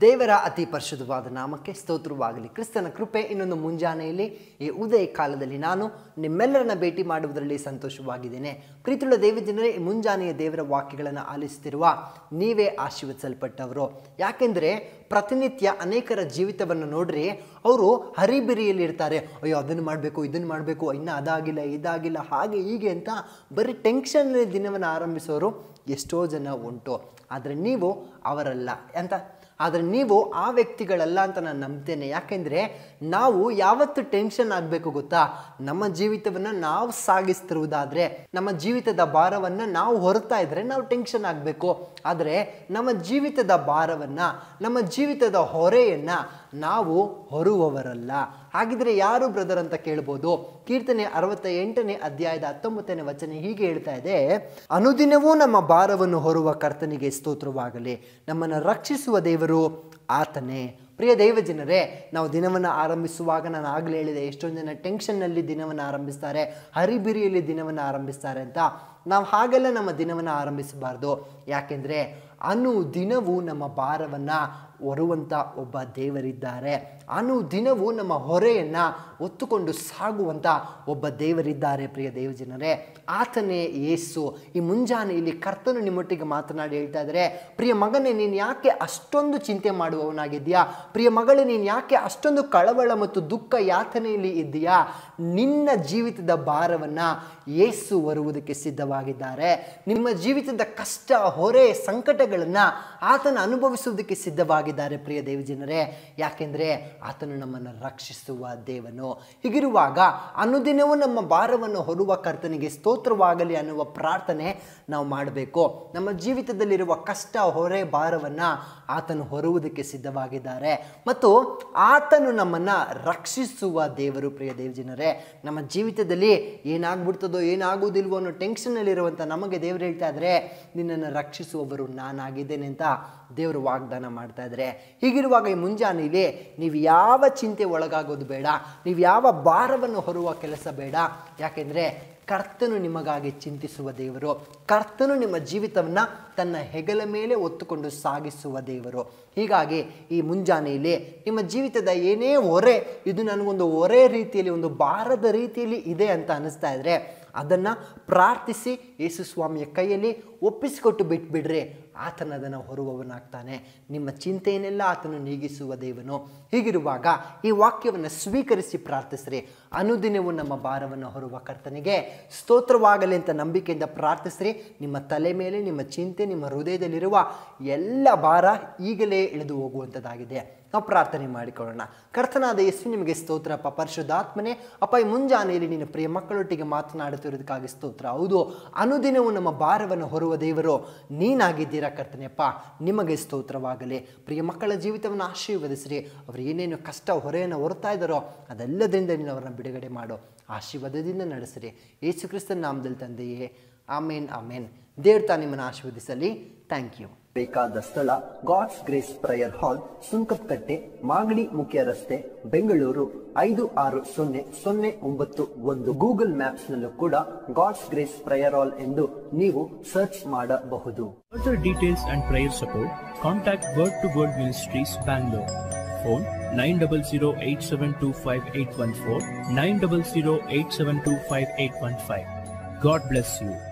ದೇವರ ಅತಿ ಪರಿಶುದ್ಧವಾದ ನಾಮಕ್ಕೆ ಸ್ತೋತ್ರವಾಗಲಿ ಕ್ರಿಸ್ತನ ಕೃಪೆ ಇನ್ನೊಂದು ಮುಂಜಾನೆಯಲ್ಲಿ ಈ ಉದಯ ಕಾಲದಲ್ಲಿ ನಾನು ನಿಮ್ಮೆಲ್ಲರನ್ನ ಭೇಟಿ ಮಾಡುವುದರಲ್ಲಿ ಸಂತೋಷವಾಗಿದ್ದೇನೆ ಪ್ರೀತಿಯುಳ್ಳ ದೇವಜನರೇ ಈ ಮುಂಜಾನೆಯ ದೇವರ ವಾಕ್ಯಗಳನ್ನು ಆಲಿಸುತ್ತಿರುವ ನೀವೇ ಆಶೀರ್ವದಿಸಲ್ಪಟ್ಟವರು ಯಾಕೆಂದರೆ ಪ್ರತಿನಿತ್ಯ ಅನೇಕರ ಜೀವಿತವನ್ನು ನೋಡ್ರಿ ಅವರು ಹರಿಬಿರಿಯಲ್ಲಿ ಇರ್ತಾರೆ ಅಯ್ಯೋ ಅದನ್ನು ಮಾಡಬೇಕು ಇದನ್ನು ಮಾಡಬೇಕು ಇನ್ನೂ ಅದಾಗಿಲ್ಲ ಇದಾಗಿಲ್ಲ ಹಾಗೆ ಹೀಗೆ ಅಂತ ಬರೀ ಟೆನ್ಷನ್ ದಿನವನ್ನು ಆರಂಭಿಸೋರು ಎಷ್ಟೋ ಜನ ಉಂಟು ಆದರೆ ನೀವು ಅವರಲ್ಲ ಅಂತ ಆದರೆ ನೀವು ಆ ವ್ಯಕ್ತಿಗಳಲ್ಲ ಅಂತ ನಾನು ನಂಬ್ತೇನೆ ಯಾಕೆಂದರೆ ನಾವು ಯಾವತ್ತು ಟೆನ್ಷನ್ ಆಗಬೇಕು ಗೊತ್ತಾ ನಮ್ಮ ಜೀವಿತವನ್ನು ನಾವು ಸಾಗಿಸ್ತಿರುವುದಾದರೆ ನಮ್ಮ ಜೀವಿತದ ಭಾರವನ್ನು ನಾವು ಹೊರತಾ ಇದ್ದರೆ ನಾವು ಟೆನ್ಷನ್ ಆಗಬೇಕು ಆದರೆ ನಮ್ಮ ಜೀವಿತದ ಭಾರವನ್ನು ನಮ್ಮ ಜೀವಿತದ ಹೊರೆಯನ್ನು ನಾವು ಹೊರುವವರಲ್ಲ ಹಾಗಿದ್ರೆ ಯಾರು ಬ್ರದರ್ ಅಂತ ಕೇಳ್ಬೋದು ಕೀರ್ತನೆ ಅರವತ್ತ ಎಂಟನೇ ಅಧ್ಯಾಯದ ಹತ್ತೊಂಬತ್ತನೇ ವಚನ ಹೀಗೆ ಹೇಳ್ತಾ ಇದೆ ಅನುದಿನವೂ ನಮ್ಮ ಭಾರವನ್ನು ಹೊರುವ ಕರ್ತನಿಗೆ ಸ್ತೋತ್ರವಾಗಲಿ ನಮ್ಮನ್ನು ರಕ್ಷಿಸುವ ದೇವರು ಆತನೇ ಪ್ರಿಯ ದೈವಜನರೇ ನಾವು ದಿನವನ್ನು ಆರಂಭಿಸುವಾಗ ನಾನು ಆಗಲೇ ಹೇಳಿದೆ ಎಷ್ಟೊಂದು ಜನ ಟೆನ್ಷನ್ನಲ್ಲಿ ದಿನವನ್ನು ಆರಂಭಿಸ್ತಾರೆ ಹರಿಬಿರಿಯಲ್ಲಿ ದಿನವನ್ನು ಆರಂಭಿಸ್ತಾರೆ ಅಂತ ನಾವು ಹಾಗೆಲ್ಲ ನಮ್ಮ ದಿನವನ್ನು ಆರಂಭಿಸಬಾರ್ದು ಯಾಕೆಂದರೆ ಅನು ದಿನವೂ ನಮ್ಮ ಭಾರವನ್ನು ಹೊರುವಂಥ ಒಬ್ಬ ದೇವರಿದ್ದಾರೆ ಅನು ದಿನವೂ ನಮ್ಮ ಹೊರೆಯನ್ನು ಹೊತ್ತುಕೊಂಡು ಸಾಗುವಂಥ ಒಬ್ಬ ದೇವರಿದ್ದಾರೆ ಪ್ರಿಯ ದೇವಜನರೇ ಆತನೇ ಯೇಸು ಈ ಮುಂಜಾನೆಯಲ್ಲಿ ಕರ್ತನು ನಿಮ್ಮೊಟ್ಟಿಗೆ ಮಾತನಾಡಿ ಹೇಳ್ತಾ ಇದ್ದಾರೆ ಪ್ರಿಯ ಮಗನೇ ನೀನು ಯಾಕೆ ಅಷ್ಟೊಂದು ಚಿಂತೆ ಮಾಡುವವನಾಗಿದ್ದೀಯಾ ಪ್ರಿಯ ಮಗಳೇ ನೀನು ಯಾಕೆ ಅಷ್ಟೊಂದು ಕಳವಳ ಮತ್ತು ದುಃಖ ಯಾತನೆಯಲ್ಲಿ ಇದ್ದೀಯಾ ನಿನ್ನ ಜೀವಿತದ ಭಾರವನ್ನು ಯೇಸು ಹೊರುವುದಕ್ಕೆ ಸಿದ್ಧವಾಗಿದ್ದಾರೆ ನಿಮ್ಮ ಜೀವಿತದ ಕಷ್ಟ ಹೊರೆ ಸಂಕಟಗಳನ್ನು ಆತನ ಅನುಭವಿಸುವುದಕ್ಕೆ ಸಿದ್ಧವಾಗಿದ್ದಾರೆ ಪ್ರಿಯ ದೇವಜನರೇ ಯಾಕೆಂದರೆ ಆತನು ನಮ್ಮನ್ನು ರಕ್ಷಿಸುವ ದೇವನು ಹೀಗಿರುವಾಗ ಅನುದಿನವೂ ನಮ್ಮ ಭಾರವನ್ನು ಹೊರುವ ಕರ್ತನಿಗೆ ಸ್ತೋತ್ರವಾಗಲಿ ಅನ್ನುವ ಪ್ರಾರ್ಥನೆ ನಾವು ಮಾಡಬೇಕು ನಮ್ಮ ಜೀವಿತದಲ್ಲಿರುವ ಕಷ್ಟ ಹೊರೆ ಭಾರವನ್ನು ಆತನು ಹೊರುವುದಕ್ಕೆ ಸಿದ್ಧವಾಗಿದ್ದಾರೆ ಮತ್ತು ಆತನು ನಮ್ಮನ್ನು ರಕ್ಷಿಸುವ ದೇವರು ಪ್ರಿಯ ದೇವಜನರೇ ನಮ್ಮ ಜೀವಿತದಲ್ಲಿ ಏನಾಗ್ಬಿಡ್ತದೋ ಏನಾಗುವುದಿಲ್ವೋ ಅನ್ನೋ ಟೆನ್ಷನ್ನಲ್ಲಿರುವಂಥ ನಮಗೆ ದೇವರು ಹೇಳ್ತಾ ಇದ್ದಾರೆ ನಿನ್ನನ್ನು ರಕ್ಷಿಸುವವರು ನಾನಾಗಿದ್ದೇನೆ ಅಂತ ದೇವರು ವಾಗ್ದಾನ ಮಾಡ್ತಾ ಇದ್ದಾರೆ ಹೀಗಿರುವಾಗ ಈ ಮುಂಜಾನೆಯಲ್ಲಿ ನೀವು ಯಾವ ಚಿಂತೆ ಒಳಗಾಗೋದು ಬೇಡ ನೀವು ಯಾವ ಭಾರವನ್ನು ಹೊರುವ ಕೆಲಸ ಬೇಡ ಯಾಕೆಂದರೆ ಕರ್ತನು ನಿಮಗಾಗಿ ಚಿಂತಿಸುವ ದೇವರು ಕರ್ತನು ನಿಮ್ಮ ಜೀವಿತವನ್ನು ತನ್ನ ಹೆಗಲ ಮೇಲೆ ಒತ್ತುಕೊಂಡು ಸಾಗಿಸುವ ದೇವರು ಹೀಗಾಗಿ ಈ ಮುಂಜಾನೆಯಲ್ಲಿ ನಿಮ್ಮ ಜೀವಿತದ ಏನೇ ಹೊರೆ ಇದು ನನಗೊಂದು ಹೊರೆ ರೀತಿಯಲ್ಲಿ ಒಂದು ಭಾರದ ರೀತಿಯಲ್ಲಿ ಇದೆ ಅಂತ ಅನ್ನಿಸ್ತಾ ಇದ್ದರೆ ಅದನ್ನು ಪ್ರಾರ್ಥಿಸಿ ಯೇಸು ಸ್ವಾಮಿಯ ಕೈಯಲ್ಲಿ ಒಪ್ಪಿಸಿಕೊಟ್ಟು ಬಿಟ್ಬಿಡ್ರಿ ಆತನ ಅದನ್ನು ಹೊರುವವನಾಗ್ತಾನೆ ನಿಮ್ಮ ಚಿಂತೆಯನ್ನೆಲ್ಲ ಆತನು ನೀಗಿಸುವ ದೇವನು ಹೀಗಿರುವಾಗ ಈ ವಾಕ್ಯವನ್ನು ಸ್ವೀಕರಿಸಿ ಪ್ರಾರ್ಥಿಸ್ರಿ ಅನುದಿನವೂ ನಮ್ಮ ಭಾರವನ್ನು ಹೊರುವ ಕರ್ತನಿಗೆ ಸ್ತೋತ್ರವಾಗಲಿ ಅಂತ ನಂಬಿಕೆಯಿಂದ ಪ್ರಾರ್ಥಿಸ್ರಿ ನಿಮ್ಮ ತಲೆ ಮೇಲೆ ನಿಮ್ಮ ಚಿಂತೆ ನಿಮ್ಮ ಹೃದಯದಲ್ಲಿರುವ ಎಲ್ಲ ಭಾರ ಈಗಲೇ ಇಳಿದು ಹೋಗುವಂಥದ್ದಾಗಿದೆ ನಾವು ಪ್ರಾರ್ಥನೆ ಮಾಡಿಕೊಳ್ಳೋಣ ಕರ್ತನಾದ ಯೇಸು ನಿಮಗೆ ಸ್ತೋತ್ರ ಅಪ್ಪ ಪರಿಶುದ್ಧಾತ್ಮನೆ ಅಪ್ಪ ಈ ಮುಂಜಾನೆಯಲ್ಲಿ ನಿನ್ನ ಪ್ರಿಯ ಮಕ್ಕಳೊಟ್ಟಿಗೆ ಮಾತನಾಡುತ್ತಿರೋದಕ್ಕಾಗಿ ಸ್ತೋತ್ರ ಹೌದು ಅನುದಿನವೂ ನಮ್ಮ ಭಾರವನ್ನು ಹೊರುವ ದೇವರು ನೀನಾಗಿದ್ದೀರಾ ಕರ್ತನೆಯಪ್ಪ ನಿಮಗೆ ಸ್ತೋತ್ರವಾಗಲಿ ಪ್ರಿಯ ಮಕ್ಕಳ ಜೀವಿತವನ್ನು ಆಶೀರ್ವದಿಸ್ರಿ ಅವರು ಏನೇನು ಕಷ್ಟ ಹೊರೆಯನ್ನು ಹೊರ್ತಾ ಇದ್ದಾರೋ ಅದೆಲ್ಲದರಿಂದ ನೀನು ಅವರನ್ನು ಬಿಡುಗಡೆ ಮಾಡು ಆಶೀರ್ವಾದದಿಂದ ನಡೆಸಿರಿ ಯೇಸು ಕ್ರಿಸ್ತನ ನಾಮದಲ್ಲಿ ತಂದೆಯೇ ಆಮೇನ್ ಆಮೇನ್ ದೇವ್ರ ತಾ ನಿಮ್ಮನ್ನು ಆಶೀರ್ವದಿಸಲಿ ಥ್ಯಾಂಕ್ ಯು ಬೇಕಾದ ಸ್ಥಳ God's grace prayer hall Sunkadakatte Magadi ಮುಖ್ಯ ರಸ್ತೆ ಬೆಂಗಳೂರು ಐದು ಆರು ಸೊನ್ನೆ ಸೊನ್ನೆ ಒಂಬತ್ತು ಒಂದು ಗೂಗಲ್ ಮ್ಯಾಪ್ಸ್ ನಲ್ಲೂ ಕೂಡ ಗಾಡ್ಸ್ ಗ್ರೇಸ್ ಪ್ರೇಯರ್ ಹಾಲ್ ಎಂದು ನೀವು ಸರ್ಚ್ ಮಾಡಬಹುದು Further details and prayer support, contact Word to Word Ministries, Bangalore. Phone 900-872-5814, 900-872-5815. God bless you.